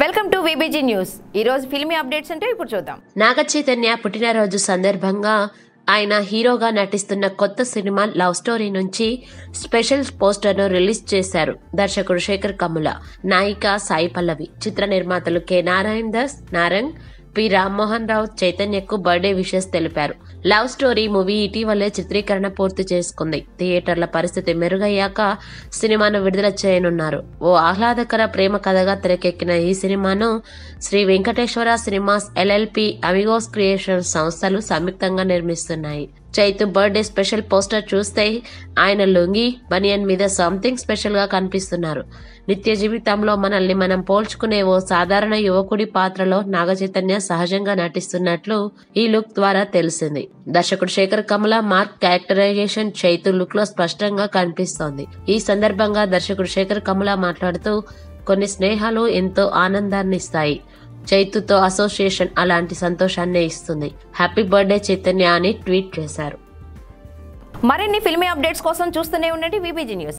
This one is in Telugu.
వెల్కమ్ టు విబిజీ న్యూస్ ఈ రోజు ఫిల్మీ అప్డేట్స్ అంటే ఇప్పుడు చూద్దాం నాగ చైతన్య పుట్టినరోజు సందర్భంగా ఆయన హీరోగా నటిస్తున్న కొత్త సినిమా లవ్ స్టోరీ నుంచి స్పెషల్ పోస్టర్ ను రిలీజ్ చేశారు దర్శకుడు శేఖర్ కమ్ముల నాయిక సాయి పల్లవి చిత్ర నిర్మాతలు కె నారాయణ దాస్ నారంగ్ పి రామ్మోహన్ రావు చైతన్యకు బర్త్డే విషెస్ తెలిపారు లవ్ స్టోరీ మూవీ ఇటీవలే చిత్రీకరణ పూర్తి చేసుకుంది థియేటర్ల పరిస్థితి మెరుగయ్యాక సినిమాను విడుదల చేయనున్నారు ఓ ఆహ్లాదకర ప్రేమ కథగా తెరకెక్కిన ఈ సినిమాను Sri Venkateswara cinemas LLP Amigos creation సంస్థలు సంయుక్తంగా నిర్మిస్తున్నాయి చైతు బర్త్డే స్పెషల్ పోస్టర్ చూస్తే ఆయన లొంగి బనియన్ మీద సంథింగ్ స్పెషల్ గా కనిపిస్తున్నారు నిత్య జీవితంలో మనల్ని మనం పోల్చుకునే ఓ సాధారణ యువకుడి పాత్రలో నాగ చైతన్య సహజంగా నటిస్తున్నట్లు ఈ లుక్ ద్వారా తెలిసింది దర్శకుడు Sekhar Kammula mark characterization Chaitu look లో స్పష్టంగా కనిపిస్తోంది ఈ సందర్భంగా దర్శకుడు శేఖర్ కమల మాట్లాడుతూ కొన్ని స్నేహాలు ఎంతో ఆనందాన్ని ఇస్తాయి చైతుతో అసోసియేషన్ అలాంటి సంతోషాన్నే ఇస్తుంది హ్యాపీ బర్త్డే చైతన్య అని ట్వీట్ చేశారు మరిన్ని ఫిల్మీ అప్డేట్స్ కోసం చూస్తూనే ఉండండి విబిజీ న్యూస్